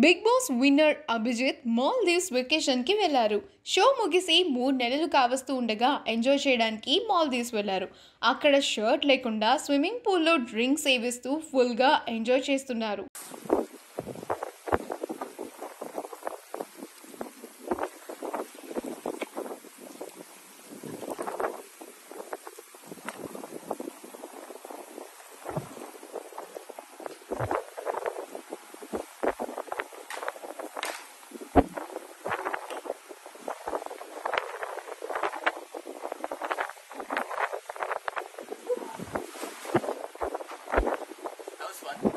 Big Boss winner Abhijeet Maldives వెకేషన్కి వెళ్లారు show ముగిసి మూడు నెలలు కావస్తూ ఉండగా ఎంజాయ్ చేయడానికి మాల్దీవ్స్ వెళ్లారు అక్కడ షర్ట్ లేకుండా స్విమ్మింగ్ పూల్లో డ్రింక్స్ సేవిస్తూ ఫుల్గా ఎంజాయ్ చేస్తున్నారు That was fun.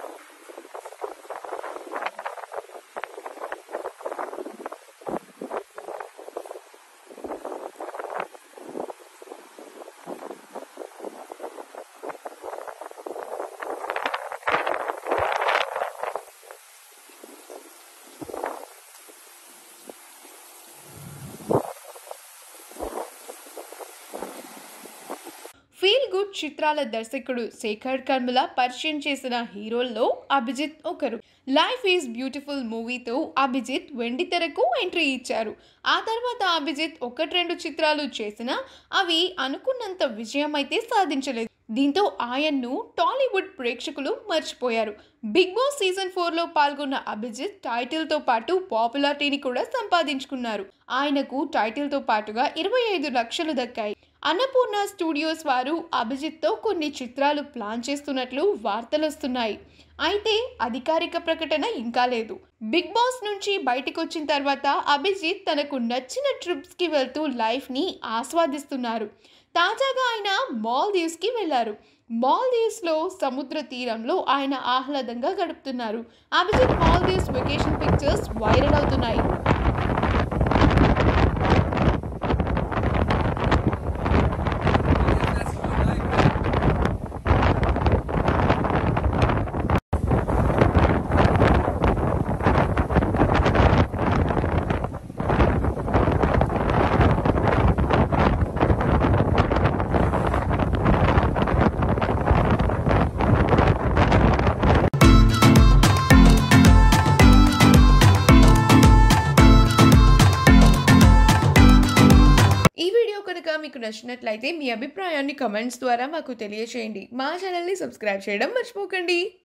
Feel good చిత్రాల దర్శకుడు శేఖర్ కర్మల పరిచయం చేసిన హీరోల్లో అభిజిత్ ఒకరు లైఫ్ ఈజ్ బ్యూటిఫుల్ మూవీతో అభిజిత్ వెండి తెరకు ఎంట్రీ ఇచ్చారు ఆ తర్వాత అభిజిత్ ఒకటి రెండు చిత్రాలు చేసినా అవి అనుకున్నంత విజయం అయితే సాధించలేదు దీంతో ఆయన్ను టాలీవుడ్ ప్రేక్షకులు మర్చిపోయారు బిగ్ బాస్ సీజన్ ఫోర్లో పాల్గొన్న అభిజిత్ టైటిల్తో పాటు పాపులారిటీని కూడా సంపాదించుకున్నారు ఆయనకు టైటిల్తో పాటుగా ఇరవై ఐదు లక్షలు దక్కాయి అన్నపూర్ణ స్టూడియోస్ వారు అభిజిత్తో కొన్ని చిత్రాలు ప్లాన్ చేస్తున్నట్లు వార్తలు వస్తున్నాయి అయితే అధికారిక ప్రకటన ఇంకా లేదు బిగ్ బాస్ నుంచి బయటకు వచ్చిన తర్వాత అభిజిత్ తనకు నచ్చిన ట్రిప్స్కి వెళ్తూ లైఫ్ని ఆస్వాదిస్తున్నారు తాజాగా ఆయన మాల్దీవ్స్కి వెళ్ళారు మాల్దీవ్స్లో సముద్ర తీరంలో ఆయన ఆహ్లాదంగా గడుపుతున్నారు Abhijeet Maldives vacation pictures viral అవుతున్నాయి ఈ వీడియో కనుక మీకు నచ్చినట్లయితే మీ అభిప్రాయాన్ని కమెంట్స్ ద్వారా మాకు తెలియచేయండి మా ఛానల్ని సబ్స్క్రైబ్ చేయడం మర్చిపోకండి